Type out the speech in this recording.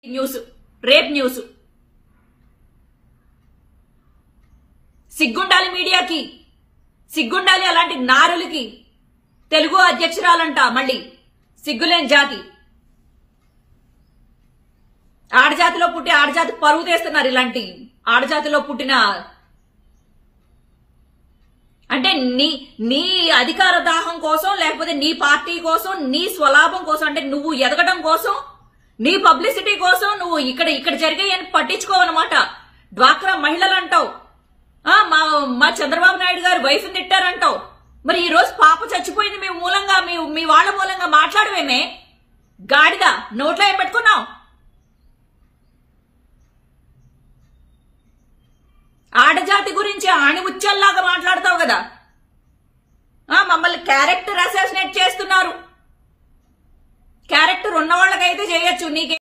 news rape news సిగ్గుండాలి మీడియాకి సిగ్గుండాలి అలాంటి నారులకి తెలుగు అధ్యక్షురాలంట మళ్ళీ సిగ్గులేని జాతి ఆడజాతిలో పుట్టి ఆడజాతి పరువు తీస్తున్నారు ఇలాంటి ఆడజాతిలో పుట్టిన అంటే నీ నీ అధికార దాహం కోసం లేకపోతే నీ పార్టీ కోసం నీ స్వలాభం కోసం అంటే నువ్వు ఎదగడం కోసం నీ పబ్లిసిటీ కోసం నువ్వు ఇక్కడ ఇక్కడ జరిగాయని పట్టించుకోవన్నమాట డ్వాక్రా మహిళలు అంటావు ఆ, మా మా చంద్రబాబు నాయుడు గారు వైఫ్ తిట్టారంటావు మరి ఈ రోజు పాప చచ్చిపోయింది మీ మూలంగా మీ మీ వాళ్ళ మూలంగా మాట్లాడవేమే గాడిద నోట్లో ఏం పెట్టుకున్నావు ఆడజాతి గురించి ఆణిముత్యాల్లాగా మాట్లాడతావు కదా ఆ, మమ్మల్ని క్యారెక్టర్ అసాసినేట్ చేస్తున్నారు క్యారెక్టర్ ఉన్న వాళ్ళకైతే చేయొచ్చు నీకే